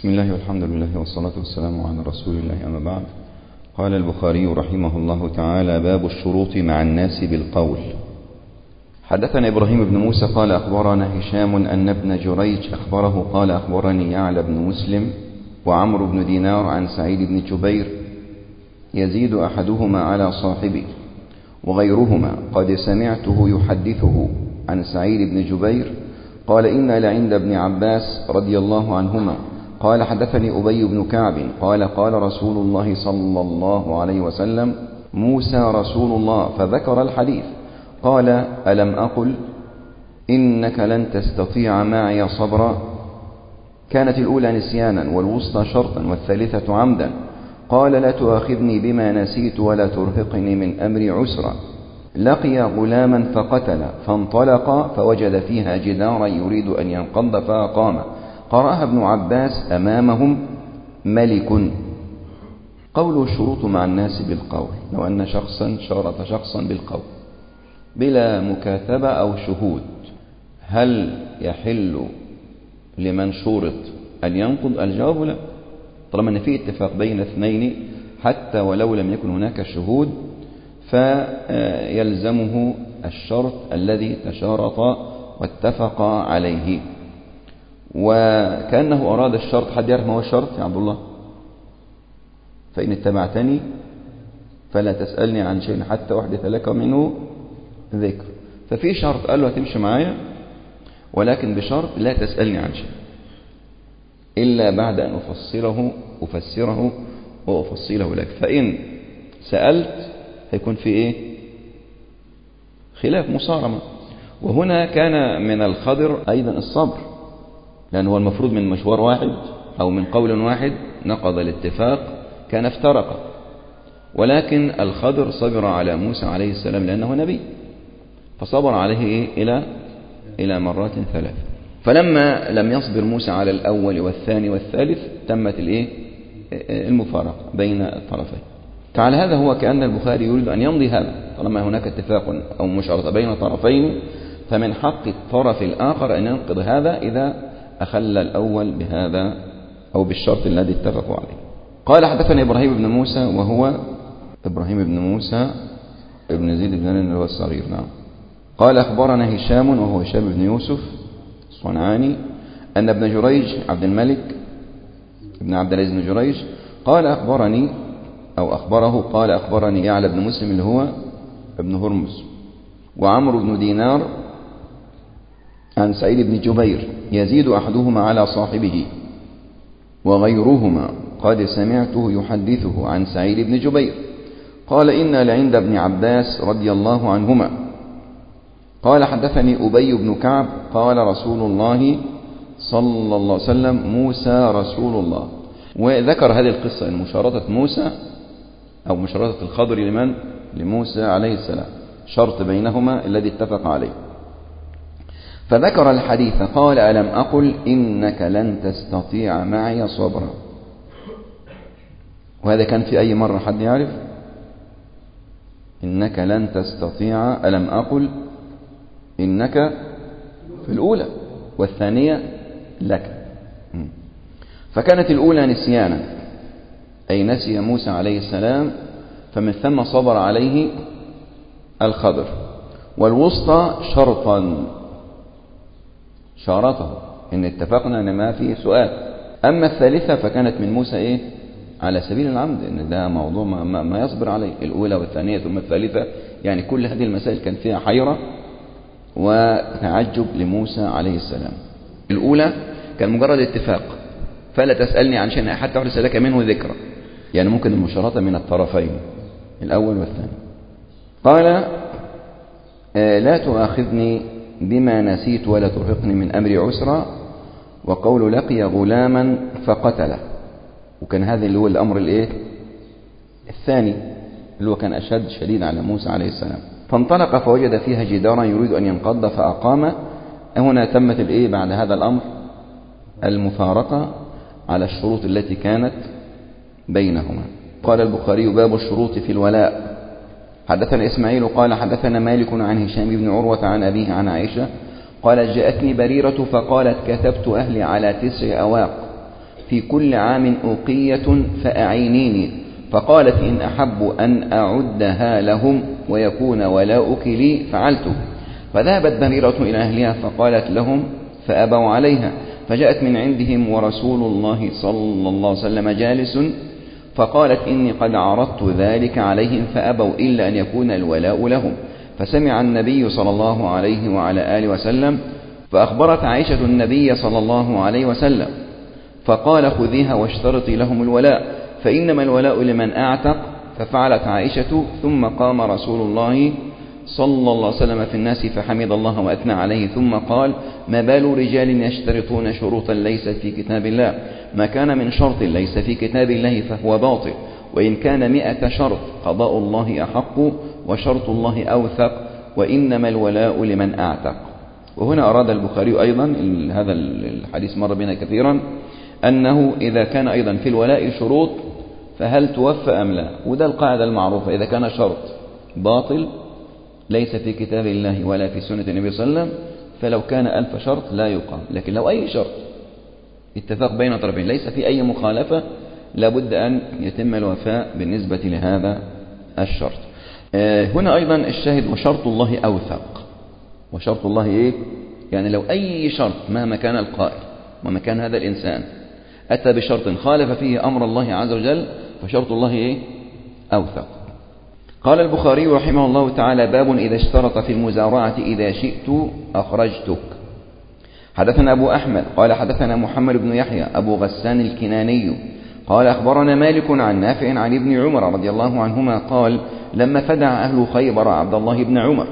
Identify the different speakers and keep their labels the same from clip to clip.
Speaker 1: بسم الله والحمد لله والصلاة والسلام على رسول الله أما بعد قال البخاري رحمه الله تعالى باب الشروط مع الناس بالقول حدثنا إبراهيم بن موسى قال أخبرنا هشام أن ابن جريج أخبره قال أخبرني يعلى بن مسلم وعمرو بن دينار عن سعيد بن جبير يزيد أحدهما على صاحبه وغيرهما قد سمعته يحدثه عن سعيد بن جبير قال إن لعند ابن عباس رضي الله عنهما قال حدثني أبي بن كعب قال قال رسول الله صلى الله عليه وسلم موسى رسول الله فذكر الحديث قال ألم أقل إنك لن تستطيع معي صبرا كانت الأولى نسيانا والوسطى شرطا والثالثة عمدا قال لا تؤاخذني بما نسيت ولا ترهقني من أمري عسرا لقي غلاما فقتل فانطلق فوجد فيها جدارا يريد أن ينقض فأقام قرأها ابن عباس أمامهم ملك قول الشروط مع الناس بالقول لو أن شخصا شرط شخصا بالقول بلا مكاتبة أو شهود هل يحل لمن شورط أن ينقض الجواب لا طالما أن في اتفاق بين اثنين حتى ولو لم يكن هناك شهود فيلزمه الشرط الذي تشارط واتفق عليه وكأنه أراد الشرط حد يعرف ما هو الشرط يا عبد الله فإن اتبعتني فلا تسألني عن شيء حتى أحدث لك منه ذكر ففي شرط قال له هتمشي معايا ولكن بشرط لا تسألني عن شيء إلا بعد أن أفسره أفسره وأفصله لك فإن سألت هيكون في إيه خلاف مصارمة وهنا كان من الخضر أيضا الصبر لأنه هو المفروض من مشوار واحد أو من قول واحد نقض الاتفاق كان افترق ولكن الخضر صبر على موسى عليه السلام لأنه نبي فصبر عليه إيه؟ إلى إلى مرات ثلاث فلما لم يصبر موسى على الأول والثاني والثالث تمت الإيه المفارقة بين الطرفين فعلى هذا هو كأن البخاري يريد أن يمضي هذا طالما هناك اتفاق أو مشارطة بين طرفين فمن حق الطرف الآخر أن ينقض هذا إذا أخل الأول بهذا أو بالشرط الذي اتفقوا عليه قال حدثنا إبراهيم بن موسى وهو إبراهيم بن موسى ابن زيد بن اللي هو الصغير نعم قال أخبرنا هشام وهو هشام بن يوسف الصنعاني أن ابن جريج عبد الملك ابن عبد العزيز بن جريج قال أخبرني أو أخبره قال أخبرني يعلى بن مسلم اللي هو ابن هرمز وعمرو بن دينار عن سعيد بن جبير يزيد أحدهما على صاحبه وغيرهما قد سمعته يحدثه عن سعيد بن جبير قال إن لعند ابن عباس رضي الله عنهما قال حدثني أبي بن كعب قال رسول الله صلى الله عليه وسلم موسى رسول الله وذكر هذه القصة إن مشارطة موسى أو مشارطة الخضر لمن؟ لموسى عليه السلام شرط بينهما الذي اتفق عليه فذكر الحديث قال ألم أقل إنك لن تستطيع معي صبرا وهذا كان في أي مرة حد يعرف إنك لن تستطيع ألم أقل إنك في الأولى والثانية لك فكانت الأولى نسيانا أي نسي موسى عليه السلام فمن ثم صبر عليه الخضر والوسطى شرطا شارطه إن اتفقنا أن ما فيه سؤال أما الثالثة فكانت من موسى إيه على سبيل العمد إن ده موضوع ما, ما يصبر عليه الأولى والثانية ثم الثالثة يعني كل هذه المسائل كان فيها حيرة وتعجب لموسى عليه السلام الأولى كان مجرد اتفاق فلا تسألني عن شيء حتى أحدث لك منه ذكرى يعني ممكن المشارطة من الطرفين الأول والثاني قال آه لا تؤاخذني بما نسيت ولا ترهقني من أمري عسرا وقول لقي غلاما فقتله وكان هذا اللي هو الأمر الإيه الثاني اللي هو كان أشد شديد على موسى عليه السلام فانطلق فوجد فيها جدارا يريد أن ينقض فأقام هنا تمت الإيه بعد هذا الأمر المفارقة على الشروط التي كانت بينهما قال البخاري باب الشروط في الولاء حدثنا إسماعيل قال حدثنا مالك عن هشام بن عروة عن أبيه عن عائشة قالت جاءتني بريرة فقالت كتبت أهلي على تسع أواق في كل عام أوقية فأعينيني فقالت إن أحب أن أعدها لهم ويكون ولاؤك لي فعلت فذهبت بريرة إلى أهلها فقالت لهم فأبوا عليها فجاءت من عندهم ورسول الله صلى الله عليه وسلم جالس فقالت إني قد عرضت ذلك عليهم فأبوا إلا أن يكون الولاء لهم فسمع النبي صلى الله عليه وعلى آله وسلم فأخبرت عائشة النبي صلى الله عليه وسلم فقال خذيها واشترطي لهم الولاء فإنما الولاء لمن أعتق ففعلت عائشة ثم قام رسول الله صلى الله عليه وسلم في الناس فحمد الله وأثنى عليه ثم قال ما بال رجال يشترطون شروطا ليست في كتاب الله ما كان من شرط ليس في كتاب الله فهو باطل وإن كان مئة شرط قضاء الله أحق وشرط الله أوثق وإنما الولاء لمن أعتق وهنا أراد البخاري أيضا هذا الحديث مر بنا كثيرا أنه إذا كان أيضا في الولاء شروط فهل توفى أم لا وده القاعدة المعروفة إذا كان شرط باطل ليس في كتاب الله ولا في سنة النبي صلى الله عليه وسلم فلو كان ألف شرط لا يقام لكن لو أي شرط اتفاق بين طرفين ليس في أي مخالفة لابد أن يتم الوفاء بالنسبة لهذا الشرط آه، هنا أيضا الشاهد وشرط الله أوثق وشرط الله إيه يعني لو أي شرط مهما كان القائل وما كان هذا الإنسان أتى بشرط خالف فيه أمر الله عز وجل فشرط الله إيه أوثق قال البخاري رحمه الله تعالى باب إذا اشترط في المزارعة إذا شئت أخرجتك حدثنا أبو أحمد قال حدثنا محمد بن يحيى أبو غسان الكناني قال أخبرنا مالك عن نافع عن ابن عمر رضي الله عنهما قال لما فدع أهل خيبر عبد الله بن عمر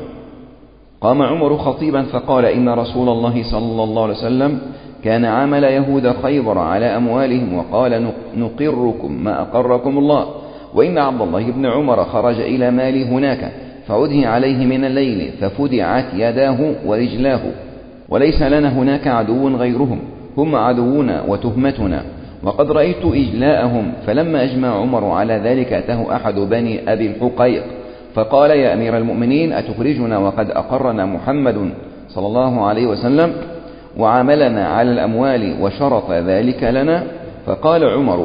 Speaker 1: قام عمر خطيبا فقال إن رسول الله صلى الله عليه وسلم كان عامل يهود خيبر على أموالهم وقال نقركم ما أقركم الله وإن عبد الله بن عمر خرج إلى مال هناك فعده عليه من الليل ففدعت يداه ورجلاه وليس لنا هناك عدو غيرهم هم عدونا وتهمتنا وقد رأيت إجلاءهم فلما أجمع عمر على ذلك أتاه أحد بني أبي الحقيق فقال يا أمير المؤمنين أتخرجنا وقد أقرنا محمد صلى الله عليه وسلم وعاملنا على الأموال وشرط ذلك لنا فقال عمر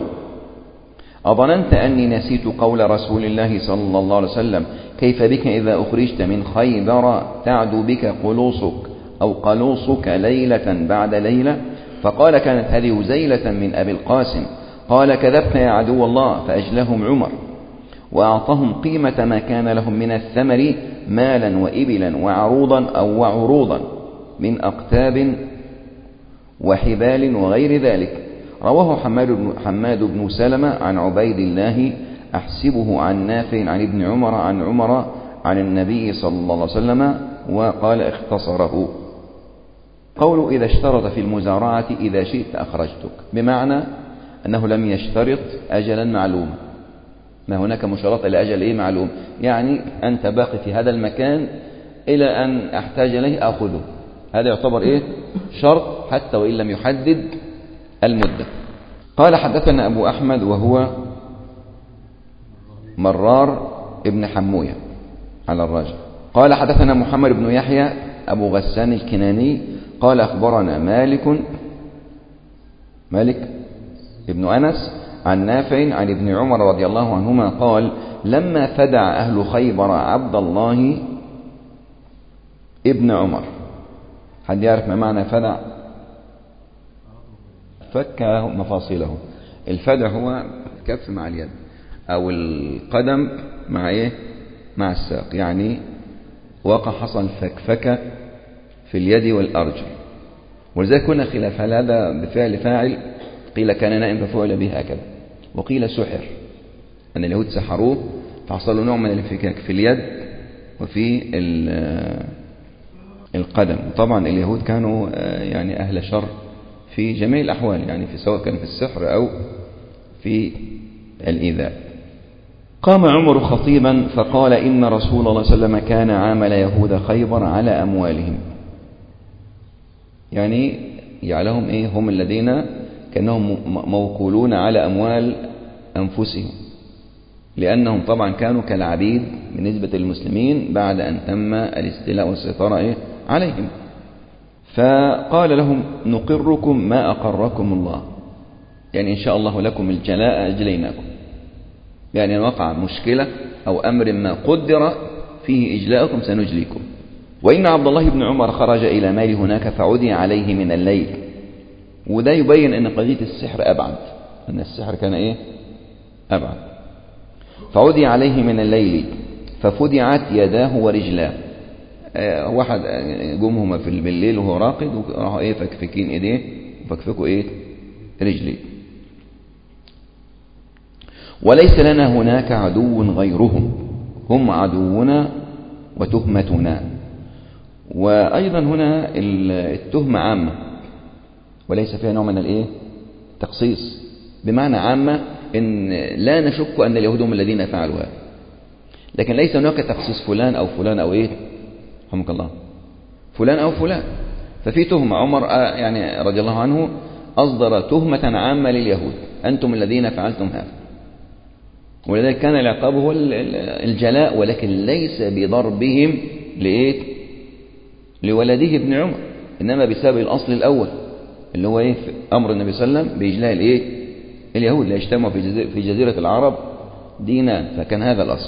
Speaker 1: أظننت أني نسيت قول رسول الله صلى الله عليه وسلم كيف بك إذا أخرجت من خيبر تعدو بك قلوصك أو قلوصك ليلة بعد ليلة فقال كانت هذه زيلة من أبي القاسم قال كذبت يا عدو الله فأجلهم عمر وأعطاهم قيمة ما كان لهم من الثمر مالا وإبلا وعروضا أو وعروضا من أقتاب وحبال وغير ذلك رواه حماد بن, حماد بن سلمة عن عبيد الله أحسبه عن نافع عن ابن عمر عن عمر عن النبي صلى الله عليه وسلم وقال اختصره قول إذا اشترط في المزارعة إذا شئت أخرجتك بمعنى أنه لم يشترط أجلا معلوما ما هناك مشارطة لأجل إيه معلوم يعني أنت باقي في هذا المكان إلى أن أحتاج إليه أخذه هذا يعتبر إيه شرط حتى وإن لم يحدد المدة قال حدثنا أبو أحمد وهو مرار ابن حموية على الراجع قال حدثنا محمد بن يحيى أبو غسان الكناني قال أخبرنا مالك مالك ابن أنس عن نافع عن ابن عمر رضي الله عنهما قال لما فدع أهل خيبر عبد الله ابن عمر حد يعرف ما معنى فدع فك مفاصله الفدع هو الكف مع اليد أو القدم مع إيه مع الساق يعني وقع حصل فكفكة في اليد والأرجل ولذلك كنا خلاف هل هذا بفعل فاعل قيل كان نائم ففعل به هكذا وقيل سحر أن اليهود سحروه فحصل نوع من الانفكاك في اليد وفي القدم طبعا اليهود كانوا آه، يعني أهل شر في جميع الأحوال يعني في سواء كان في السحر أو في الإيذاء قام عمر خطيبا فقال إن رسول الله صلى الله عليه وسلم كان عامل يهود خيبر على أموالهم يعني جعلهم إيه هم الذين كأنهم موكولون على أموال أنفسهم لأنهم طبعا كانوا كالعبيد بالنسبة للمسلمين بعد أن تم الاستيلاء والسيطرة إيه عليهم فقال لهم نقركم ما أقركم الله يعني إن شاء الله لكم الجلاء أجليناكم يعني إن وقع مشكلة أو أمر ما قدر فيه إجلاءكم سنجليكم وإن عبد الله بن عمر خرج إلى مال هناك فعدي عليه من الليل وده يبين أن قضية السحر أبعد أن السحر كان إيه أبعد فعدي عليه من الليل ففدعت يداه ورجلاه آه واحد جمهما في بالليل وهو راقد وراحوا ايه فكفكين ايديه وفكفكوا ايه رجليه وليس لنا هناك عدو غيرهم هم عدونا وتهمتنا وأيضا هنا التهمة عامة وليس فيها نوع من الايه تخصيص بمعنى عامة إن لا نشك أن اليهود هم الذين فعلوا هذا لكن ليس هناك تخصيص فلان أو فلان أو إيه رحمك الله فلان أو فلان ففي تهمة عمر يعني رضي الله عنه أصدر تهمة عامة لليهود أنتم الذين فعلتم هذا ولذلك كان العقاب هو الجلاء ولكن ليس بضربهم لإيه لولده ابن عمر إنما بسبب الأصل الأول اللي هو إيه أمر النبي صلى الله عليه وسلم بإجلاء الإيه اليهود لا يجتمعوا في جزيرة العرب دينان فكان هذا الأصل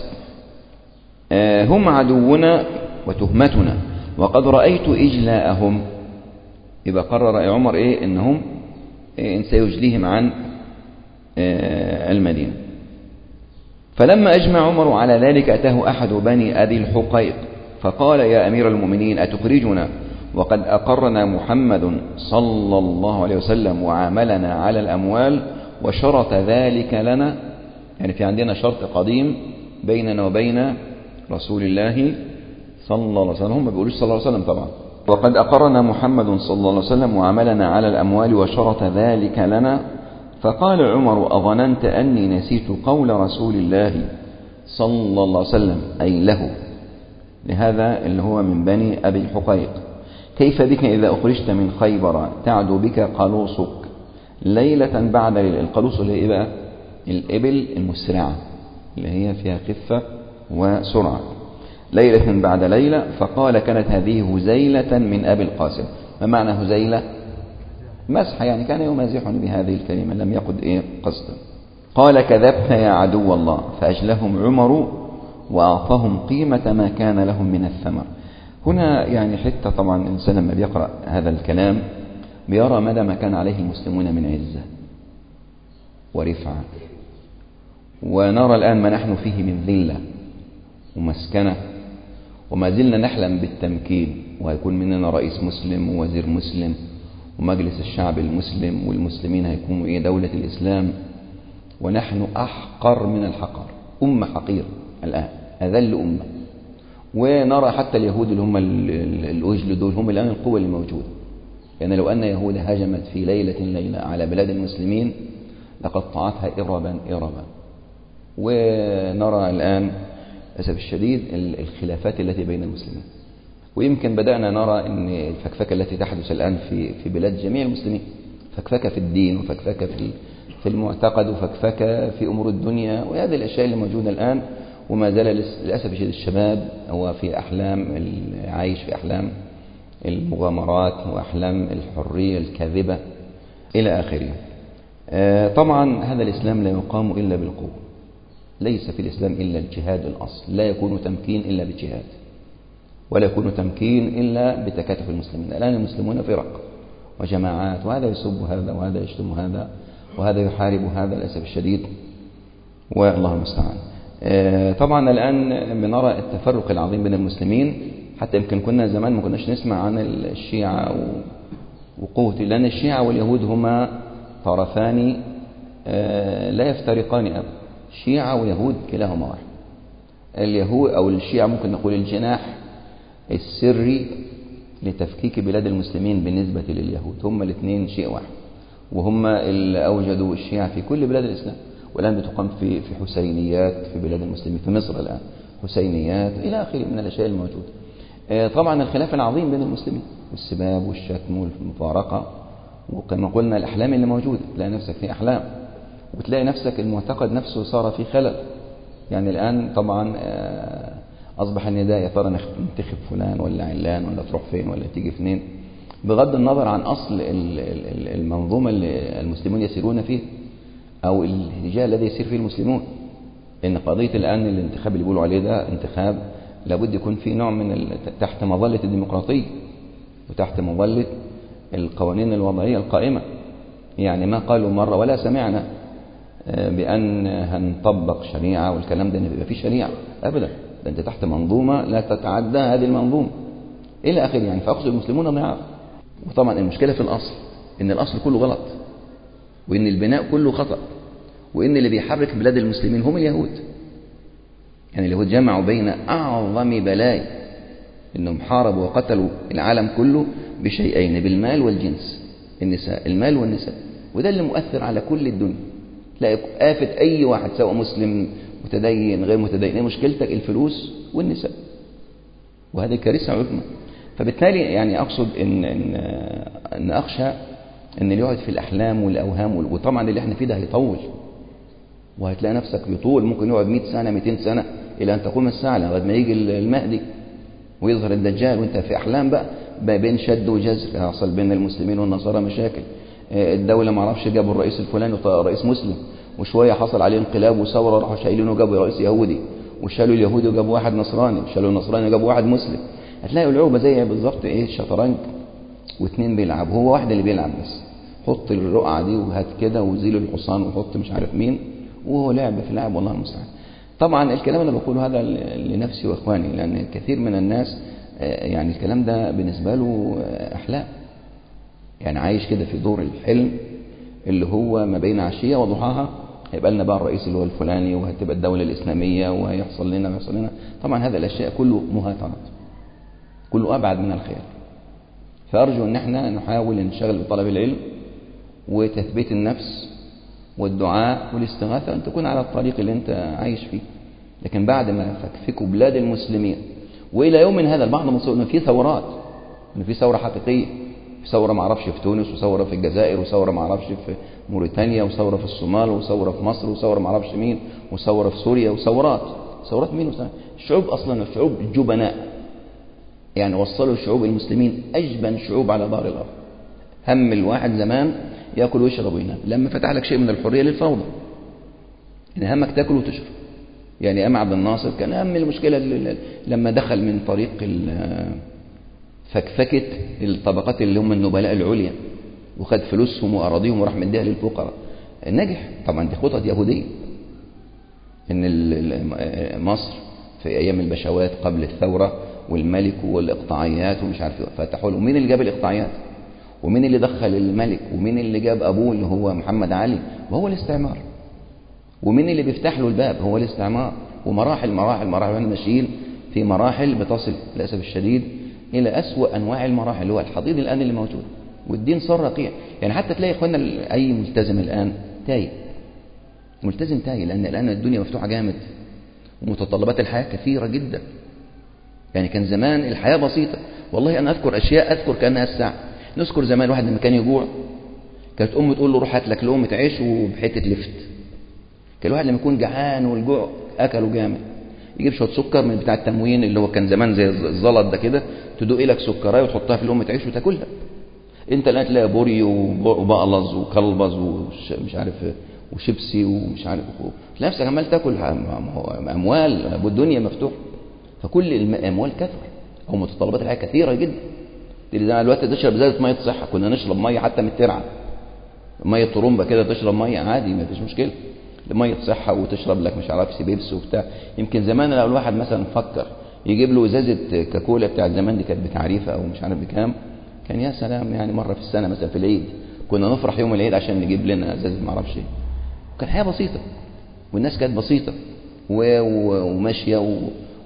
Speaker 1: هم عدونا وتهمتنا وقد رأيت إجلاءهم يبقى قرر عمر إيه إنهم إيه إن سيجليهم عن المدينة فلما أجمع عمر على ذلك أتاه أحد بني أبي الحقيق فقال يا أمير المؤمنين أتخرجنا وقد أقرنا محمد صلى الله عليه وسلم وعاملنا على الأموال وشرط ذلك لنا يعني في عندنا شرط قديم بيننا وبين رسول الله صلى الله عليه وسلم هم ما بيقولوش صلى الله عليه وسلم طبعا وقد أقرنا محمد صلى الله عليه وسلم وعملنا على الأموال وشرط ذلك لنا فقال عمر أظننت أني نسيت قول رسول الله صلى الله عليه وسلم أي له لهذا اللي هو من بني أبي الحقيق كيف بك إذا أخرجت من خيبر تعدو بك قلوصك ليلة بعد ليلة القلوص اللي هي بقى الإبل المسرعة اللي هي فيها خفة وسرعة ليلة بعد ليلة فقال كانت هذه هزيلة من أبي القاسم ما معنى هزيلة مسح يعني كان يمازحني بهذه الكلمة لم يقد إيه قصدا قال كذبت يا عدو الله فأجلهم عمر وأعطاهم قيمة ما كان لهم من الثمر هنا يعني حتى طبعا الإنسان لما بيقرأ هذا الكلام بيرى مدى ما كان عليه المسلمون من عزة ورفعة ونرى الآن ما نحن فيه من ذلة ومسكنة وما زلنا نحلم بالتمكين وهيكون مننا رئيس مسلم ووزير مسلم ومجلس الشعب المسلم والمسلمين هيكونوا إيه دولة الإسلام ونحن أحقر من الحقر أمة حقيرة الآن أذل أمة ونرى حتى اليهود اللي هم الأجل دول هم الآن القوة اللي موجودة يعني لو أن يهود هجمت في ليلة ليلة على بلاد المسلمين لقطعتها إربا إربا ونرى الآن للأسف الشديد الخلافات التي بين المسلمين ويمكن بدأنا نرى أن الفكفكة التي تحدث الآن في في بلاد جميع المسلمين فكفكة في الدين وفكفكة في في المعتقد وفكفكة في أمور الدنيا وهذه الأشياء اللي موجودة الآن وما زال للأسف الشديد الشباب هو في أحلام عايش في أحلام المغامرات وأحلام الحرية الكاذبة إلى آخره طبعا هذا الإسلام لا يقام إلا بالقوة ليس في الإسلام إلا الجهاد الأصل لا يكون تمكين إلا بالجهاد ولا يكون تمكين إلا بتكاتف المسلمين الآن المسلمون فرق وجماعات وهذا يسب هذا وهذا يشتم هذا وهذا يحارب هذا للأسف الشديد والله المستعان طبعا الآن بنرى التفرق العظيم بين المسلمين حتى يمكن كنا زمان ما كناش نسمع عن الشيعة وقوة لأن الشيعة واليهود هما طرفان لا يفترقان أبدا شيعة ويهود كلاهما واحد اليهود أو الشيعة ممكن نقول الجناح السري لتفكيك بلاد المسلمين بالنسبة لليهود هم الاثنين شيء واحد وهم اللي أوجدوا الشيعة في كل بلاد الإسلام والآن بتقام في في حسينيات في بلاد المسلمين في مصر الآن حسينيات إلى آخره من الأشياء الموجودة طبعا الخلاف العظيم بين المسلمين والسباب والشتم والمفارقة وكما قلنا الأحلام اللي موجودة تلاقي نفسك في أحلام وتلاقي نفسك المعتقد نفسه صار في خلل يعني الآن طبعا أصبح النداء يا ترى ننتخب فلان ولا علان ولا تروح فين ولا تيجي فين بغض النظر عن أصل المنظومة اللي المسلمون يسيرون فيه أو الاتجاه الذي يسير فيه المسلمون إن قضية الآن الانتخاب اللي بيقولوا عليه ده انتخاب لابد يكون فيه نوع من تحت مظلة الديمقراطية وتحت مظلة القوانين الوضعية القائمة يعني ما قالوا مرة ولا سمعنا بأن هنطبق شريعة والكلام ده يبقى فيه شريعة أبدا ده أنت تحت منظومة لا تتعدى هذه المنظومة إلى آخره يعني فأقصد المسلمون ما يعرف وطبعا المشكلة في الأصل إن الأصل كله غلط وإن البناء كله خطأ وإن اللي بيحرك بلاد المسلمين هم اليهود يعني اليهود جمعوا بين أعظم بلاي إنهم حاربوا وقتلوا العالم كله بشيئين بالمال والجنس النساء المال والنساء وده اللي مؤثر على كل الدنيا تلاقي آفة أي واحد سواء مسلم متدين غير متدين ايه مشكلتك الفلوس والنساء وهذه كارثة عظمى فبالتالي يعني أقصد إن, إن, إن أخشى إن اللي يقعد في الأحلام والأوهام وطبعا اللي احنا فيه ده هيطول وهتلاقي نفسك بيطول ممكن يقعد 100 سنة 200 سنة إلى أن تقوم الساعة لغاية ما يجي المهدي ويظهر الدجال وانت في أحلام بقى بين شد وجزر يحصل بين المسلمين والنصارى مشاكل الدولة ما اعرفش جابوا الرئيس الفلاني رئيس مسلم وشوية حصل عليه انقلاب وثورة راحوا شايلينه وجابوا رئيس يهودي وشالوا اليهودي وجابوا واحد نصراني وشالوا النصراني وجابوا واحد مسلم هتلاقي العوبة زي بالظبط ايه الشطرنج واثنين بيلعبوا هو واحد اللي بيلعب بس حط الرقعة دي وهات كده وزيل الحصان وحط مش عارف مين وهو لعب في لعب والله المستعان طبعا الكلام اللي بقوله هذا لنفسي واخواني لان كثير من الناس يعني الكلام ده بالنسبة له احلام يعني عايش كده في دور الحلم اللي هو ما بين عشية وضحاها هيبقى لنا بقى الرئيس اللي هو الفلاني وهتبقى الدولة الإسلامية وهيحصل لنا ويحصل لنا طبعا هذا الأشياء كله مهاترات كله أبعد من الخيال فأرجو أن احنا نحاول نشتغل بطلب العلم وتثبيت النفس والدعاء والاستغاثة أن تكون على الطريق اللي أنت عايش فيه لكن بعد ما فكفكوا بلاد المسلمين وإلى يوم هذا البعض مصر أنه في ثورات أنه في ثورة حقيقية في ثورة ما اعرفش في تونس وثورة في الجزائر وثورة ما اعرفش في موريتانيا وثورة في الصومال وثورة في مصر وثورة ما اعرفش مين وثورة في سوريا وثورات ثورات مين وثورات الشعوب أصلا الشعوب جبناء يعني وصلوا الشعوب المسلمين أجبن شعوب على ظهر الأرض هم الواحد زمان يأكل ويشرب وينام لما فتح لك شيء من الحرية للفوضى يعني همك تاكل وتشرب يعني أم عبد الناصر كان أهم المشكلة لما دخل من طريق فكفكة الطبقات اللي هم النبلاء العليا وخد فلوسهم وأراضيهم وراح مديها للفقراء نجح طبعا دي خطط يهودية إن مصر في أيام البشوات قبل الثورة والملك والإقطاعيات ومش عارف فتحوا له مين اللي جاب الإقطاعيات ومين اللي دخل الملك ومين اللي جاب أبوه اللي هو محمد علي وهو الاستعمار ومين اللي بيفتح له الباب هو الاستعمار ومراحل مراحل مراحل واحنا ماشيين في مراحل بتصل للأسف الشديد إلى أسوأ أنواع المراحل اللي هو الحضيض الآن اللي موجود والدين صار رقيع يعني حتى تلاقي إخواننا أي ملتزم الآن تايه ملتزم تايه لأن الآن الدنيا مفتوحة جامد ومتطلبات الحياة كثيرة جدا يعني كان زمان الحياة بسيطة والله أنا أذكر أشياء أذكر كأنها الساعة نذكر زمان واحد لما كان يجوع كانت أمه تقول له روح هات لك لقمة عيش وبحتة لفت كان الواحد لما يكون جعان والجوع أكله جامد يجيب شويه سكر من بتاع التموين اللي هو كان زمان زي الزلط ده كده تدوق لك سكرايه وتحطها في لقمه عيش وتاكلها انت الان تلاقي بوري وبقلظ وكلبز ومش عارف وشيبسي ومش عارف تلاقي نفسك عمال تاكل اموال والدنيا مفتوحه فكل الاموال كثر او متطلبات الحياه كثيره جدا دلوقتي تشرب ازازه ميه صحه كنا نشرب ميه حتى من الترعه ميه طرمبه كده تشرب ميه عادي ما فيش مشكله ميه صحه وتشرب لك مش عارف بيبس وبتاع يمكن زمان لو الواحد مثلا فكر يجيب له ازازه كاكولا بتاعت زمان دي كانت بتعريفه او مش عارف بكام كان يا سلام يعني مره في السنه مثلا في العيد كنا نفرح يوم العيد عشان نجيب لنا ازازه ما اعرفش ايه كان حياه بسيطه والناس كانت بسيطه وماشيه و...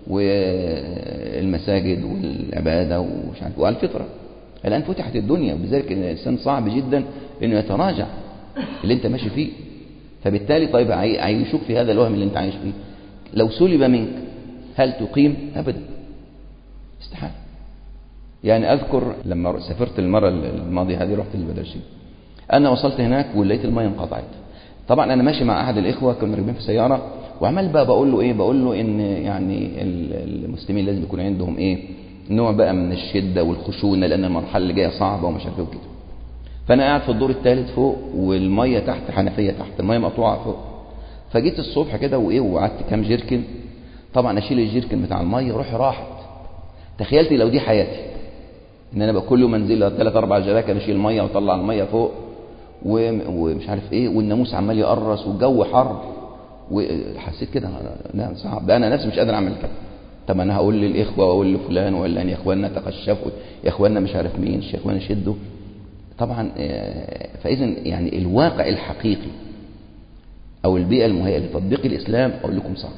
Speaker 1: والمساجد والعباده ومش عارف وعلى الفطره الان فتحت الدنيا وبذلك الانسان صعب جدا انه يتراجع اللي انت ماشي فيه فبالتالي طيب عيشوك في هذا الوهم اللي انت عايش فيه لو سلب منك هل تقيم ابدا استحاله يعني اذكر لما سافرت المره الماضيه هذه رحت للبدرشي انا وصلت هناك ولقيت الميه انقطعت طبعا انا ماشي مع احد الاخوه كنا راكبين في سياره وعمال بقى بقول له ايه بقول له ان يعني المسلمين لازم يكون عندهم ايه نوع بقى من الشدة والخشونة لأن المرحلة اللي جاية صعبة ومش عارف ايه وكده فأنا قاعد في الدور الثالث فوق والمية تحت حنفية تحت المية مقطوعة فوق فجيت الصبح كده وإيه وقعدت كام جيركن طبعا أشيل الجيركن بتاع المية روحي راحت تخيلت لو دي حياتي ان انا بقى كل يوم انزل ثلاث اربع جراكن اشيل ميه واطلع الميه فوق ومش عارف ايه والناموس عمال يقرص والجو حر وحسيت كده لا صعب ده انا نفسي مش قادر اعمل كده طب انا هقول للاخوه واقول لفلان ولا يا اخوانا تقشفوا يا اخوانا مش عارف مين يا اخوانا شدوا طبعا فاذا يعني الواقع الحقيقي او البيئه المهيئه لتطبيق الاسلام اقول لكم صعب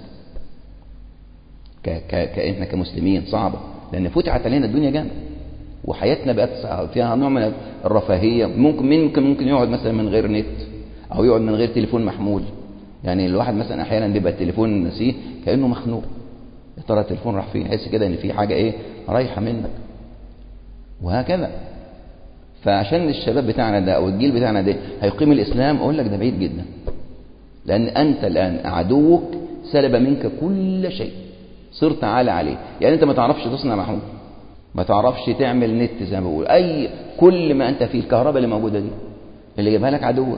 Speaker 1: كاحنا كمسلمين صعبه لان فتحت علينا الدنيا جامد وحياتنا بقت فيها نوع من الرفاهيه ممكن ممكن ممكن يقعد مثلا من غير نت او يقعد من غير تليفون محمول يعني الواحد مثلا احيانا بيبقى التليفون نسيه كانه مخنوق يا ترى التليفون راح فين يحس كده ان في حاجه ايه رايحه منك وهكذا فعشان الشباب بتاعنا ده او الجيل بتاعنا ده هيقيم الاسلام اقول لك ده بعيد جدا لان انت الان عدوك سلب منك كل شيء صرت عالى عليه يعني انت ما تعرفش تصنع محمول ما تعرفش تعمل نت زي ما بقول اي كل ما انت فيه الكهرباء اللي موجوده دي اللي جايبها لك عدوك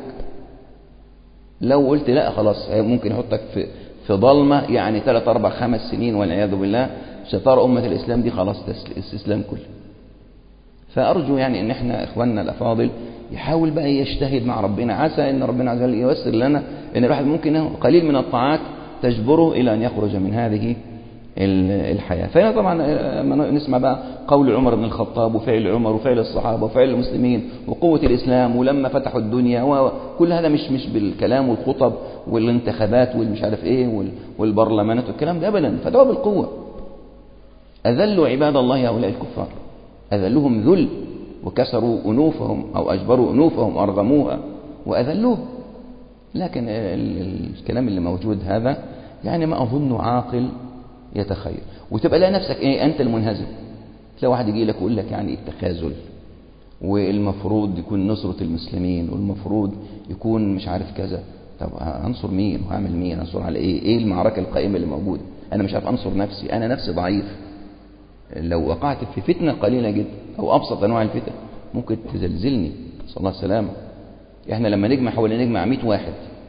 Speaker 1: لو قلت لا خلاص ممكن يحطك في في ضلمه يعني ثلاث اربع خمس سنين والعياذ بالله شطار امه الاسلام دي خلاص استسلام كله فارجو يعني ان احنا اخواننا الافاضل يحاول بقى يجتهد مع ربنا عسى ان ربنا عز وجل ييسر لنا ان الواحد ممكن قليل من الطاعات تجبره الى ان يخرج من هذه الحياة فهنا طبعا نسمع بقى قول عمر بن الخطاب وفعل عمر وفعل الصحابة وفعل المسلمين وقوة الإسلام ولما فتحوا الدنيا وكل هذا مش مش بالكلام والخطب والانتخابات والمش عارف ايه والبرلمانات والكلام ده أبدا فدعوا بالقوة أذلوا عباد الله هؤلاء الكفار أذلهم ذل وكسروا أنوفهم أو أجبروا أنوفهم وأرغموها وأذلوهم لكن الكلام اللي موجود هذا يعني ما أظن عاقل يتخيل وتبقى لا نفسك ايه انت المنهزم تلاقي واحد يجي لك ويقول لك يعني التخاذل والمفروض يكون نصرة المسلمين والمفروض يكون مش عارف كذا طب انصر مين وهعمل مين انصر على ايه ايه المعركة القائمة اللي موجودة انا مش عارف انصر نفسي انا نفسي ضعيف لو وقعت في فتنة قليلة جدا او ابسط انواع الفتن ممكن تزلزلني صلى الله السلامة احنا لما نجمع حوالي نجمع 100 واحد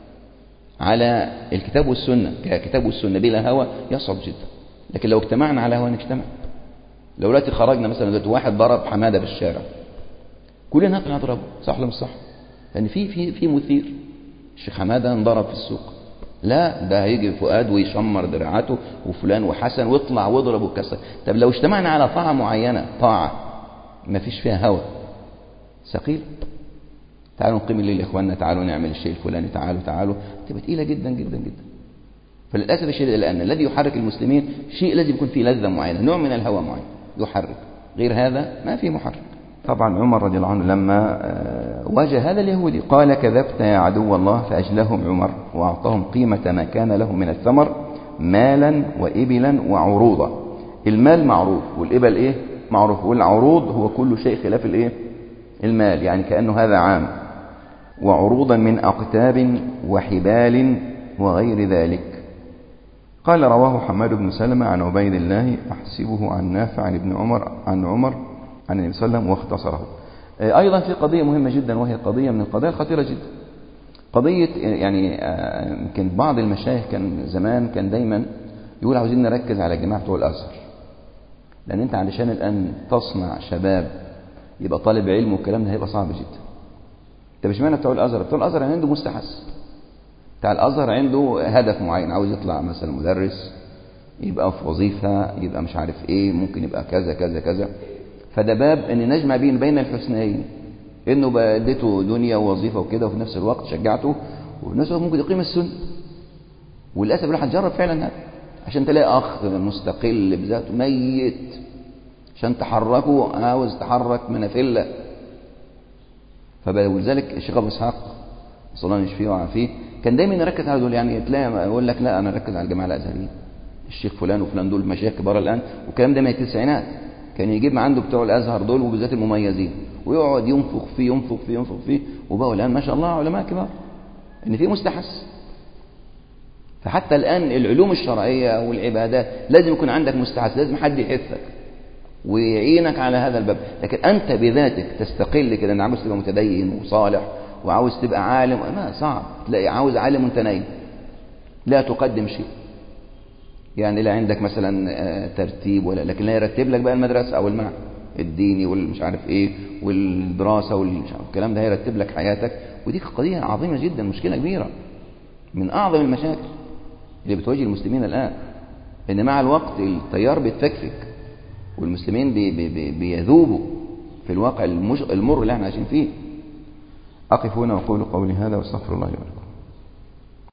Speaker 1: على الكتاب والسنة ككتاب والسنة بلا هوى يصعب جدا لكن لو اجتمعنا على هوى نجتمع لو دلوقتي خرجنا مثلا دلوقتي واحد ضرب حمادة في الشارع كلنا هنطلع نضربه صح ولا مش صح؟ لأن في في في مثير الشيخ حمادة انضرب في السوق لا ده هيجي فؤاد ويشمر دراعاته وفلان وحسن ويطلع واضرب وكسر طب لو اجتمعنا على طاعة معينة طاعة ما فيش فيها هوى ثقيل تعالوا نقيم الليل يا اخواننا تعالوا نعمل الشيء الفلاني تعالوا تعالوا تبقى تقيله جدا جدا جدا فللاسف الشديد الان الذي يحرك المسلمين شيء لازم يكون فيه لذه معينه نوع من الهوى معين يحرك غير هذا ما في محرك طبعا عمر رضي الله عنه لما واجه هذا اليهودي قال كذبت يا عدو الله فأجلهم عمر وأعطاهم قيمة ما كان له من الثمر مالا وإبلا وعروضا المال معروف والإبل إيه معروف والعروض هو كل شيء خلاف الإيه المال يعني كأنه هذا عام وعروضا من أقتاب وحبال وغير ذلك قال رواه حماد بن سلمة عن عبيد الله أحسبه عن نافع عن ابن عمر عن عمر عن النبي صلى الله عليه وسلم واختصره أيضا في قضية مهمة جدا وهي قضية من القضايا الخطيرة جدا قضية يعني يمكن بعض المشايخ كان زمان كان دايما يقول عاوزين نركز على الجماعة بتوع الأزهر لأن أنت علشان الآن تصنع شباب يبقى طالب علم والكلام ده هيبقى صعب جدا طب اشمعنى بتوع الازهر بتوع الازهر يعني عنده مستحث بتاع الازهر عنده هدف معين عاوز يطلع مثلا مدرس يبقى في وظيفه يبقى مش عارف ايه ممكن يبقى كذا كذا كذا فده باب ان نجمع بين بين الحسنيين انه بقى اديته دنيا ووظيفه وكده وفي نفس الوقت شجعته وفي نفس الوقت ممكن يقيم السنه وللاسف الواحد جرب فعلا هذا عشان تلاقي اخ مستقل بذاته ميت عشان تحركه عاوز تحرك منافلة فلذلك الشيخ ابو اسحاق صلى الله يشفيه ويعافيه كان دايما يركز على دول يعني تلاقي يقول لك لا انا اركز على الجماعه الازهريين الشيخ فلان وفلان دول مشايخ كبار الان والكلام ده من التسعينات كان يجيب من عنده بتوع الازهر دول وبالذات المميزين ويقعد ينفخ فيه ينفخ فيه ينفخ فيه وبقوا الان ما شاء الله علماء كبار ان في مستحث فحتى الان العلوم الشرعيه والعبادات لازم يكون عندك مستحث لازم حد يحثك ويعينك على هذا الباب لكن أنت بذاتك تستقل كده أن عاوز تبقى متدين وصالح وعاوز تبقى عالم ما صعب تلاقي عاوز عالم وانت نايم لا تقدم شيء يعني لا عندك مثلا ترتيب ولا لكن لا يرتب لك بقى المدرسة أو المعهد الديني والمش عارف ايه والدراسة والكلام ده هيرتب لك حياتك ودي قضية عظيمة جدا مشكلة كبيرة من أعظم المشاكل اللي بتواجه المسلمين الآن إن مع الوقت التيار بيتفكفك والمسلمين بي بي بي بيذوبوا في الواقع المر اللي احنا عايشين فيه أقف هنا وأقول قولي هذا واستغفر الله لي ولكم